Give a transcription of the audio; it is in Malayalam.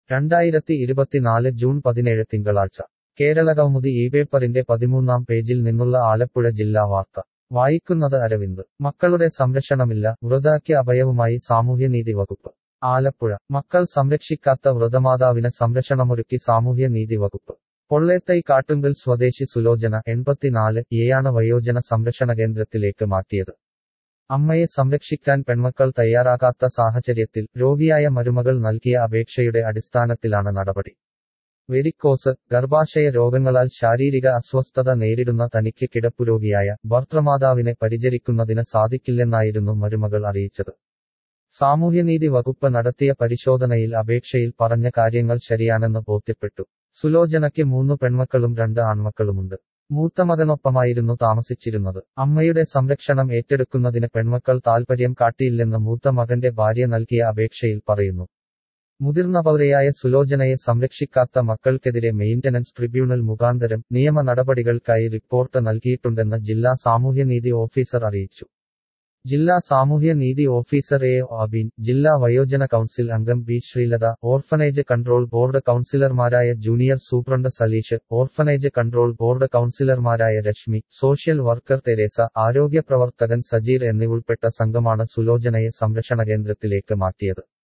രണ്ടായിരത്തി ഇരുപത്തിനാല് ജൂൺ പതിനേഴ് തിങ്കളാഴ്ച കേരളകൗമുദി ഈ പേപ്പറിന്റെ പതിമൂന്നാം പേജിൽ നിന്നുള്ള ആലപ്പുഴ ജില്ലാ വാർത്ത വായിക്കുന്നത് അരവിന്ദ് മക്കളുടെ സംരക്ഷണമില്ല വൃതാക്ക് അഭയവുമായി സാമൂഹ്യനീതി വകുപ്പ് ആലപ്പുഴ മക്കൾ സംരക്ഷിക്കാത്ത വൃതമാതാവിന് സംരക്ഷണമൊരുക്കി സാമൂഹ്യനീതി വകുപ്പ് പൊള്ളേത്തൈ കാട്ടുങ്കൽ സ്വദേശി സുലോചന എൺപത്തിനാല് എയാണ് വയോജന സംരക്ഷണ കേന്ദ്രത്തിലേക്ക് മാറ്റിയത് അമ്മയെ സംരക്ഷിക്കാൻ പെൺമക്കൾ തയ്യാറാകാത്ത സാഹചര്യത്തിൽ രോഗിയായ മരുമകൾ നൽകിയ അപേക്ഷയുടെ അടിസ്ഥാനത്തിലാണ് നടപടി വെരിക്കോസ് ഗർഭാശയ രോഗങ്ങളാൽ ശാരീരിക അസ്വസ്ഥത നേരിടുന്ന തനിക്ക് കിടപ്പുരോഗിയായ ഭർത്തൃമാതാവിനെ പരിചരിക്കുന്നതിന് സാധിക്കില്ലെന്നായിരുന്നു മരുമകൾ അറിയിച്ചത് സാമൂഹ്യനീതി വകുപ്പ് നടത്തിയ പരിശോധനയിൽ അപേക്ഷയിൽ പറഞ്ഞ കാര്യങ്ങൾ ശരിയാണെന്ന് ബോധ്യപ്പെട്ടു സുലോചനയ്ക്ക് മൂന്ന് പെൺമക്കളും രണ്ട് ആൺമക്കളുമുണ്ട് മൂത്ത മകനൊപ്പമായിരുന്നു താമസിച്ചിരുന്നത് അമ്മയുടെ സംരക്ഷണം ഏറ്റെടുക്കുന്നതിന് പെൺമക്കൾ താൽപര്യം കാട്ടിയില്ലെന്ന് മൂത്ത മകന്റെ ഭാര്യ നൽകിയ അപേക്ഷയിൽ പറയുന്നു മുതിർന്ന പൗരയായ സുലോചനയെ സംരക്ഷിക്കാത്ത മക്കൾക്കെതിരെ മെയിന്റനൻസ് ട്രിബ്യൂണൽ മുഖാന്തരം നിയമ നടപടികൾക്കായി റിപ്പോർട്ട് നൽകിയിട്ടുണ്ടെന്ന് ജില്ലാ സാമൂഹ്യനീതി ഓഫീസർ അറിയിച്ചു ജില്ലാ സാമൂഹ്യ നീതി ഓഫീസർ എ അബിൻ ജില്ലാ വയോജന കൗൺസിൽ അംഗം B Sreelatha orphanage control board കൗൺസിലർമാരായ junior superintendent Saleesh orphanage control board കൗൺസിലർമാരായ രശ്മി സോഷ്യൽ വർക്കർ തെരേസ ആരോഗ്യ പ്രവർത്തകൻ സജീർ എന്നിവുൾപ്പെട്ട സംഘമാണ് സുലോചനയെ സംരക്ഷണ കേന്ദ്രത്തിലേക്ക് മാറ്റിയത്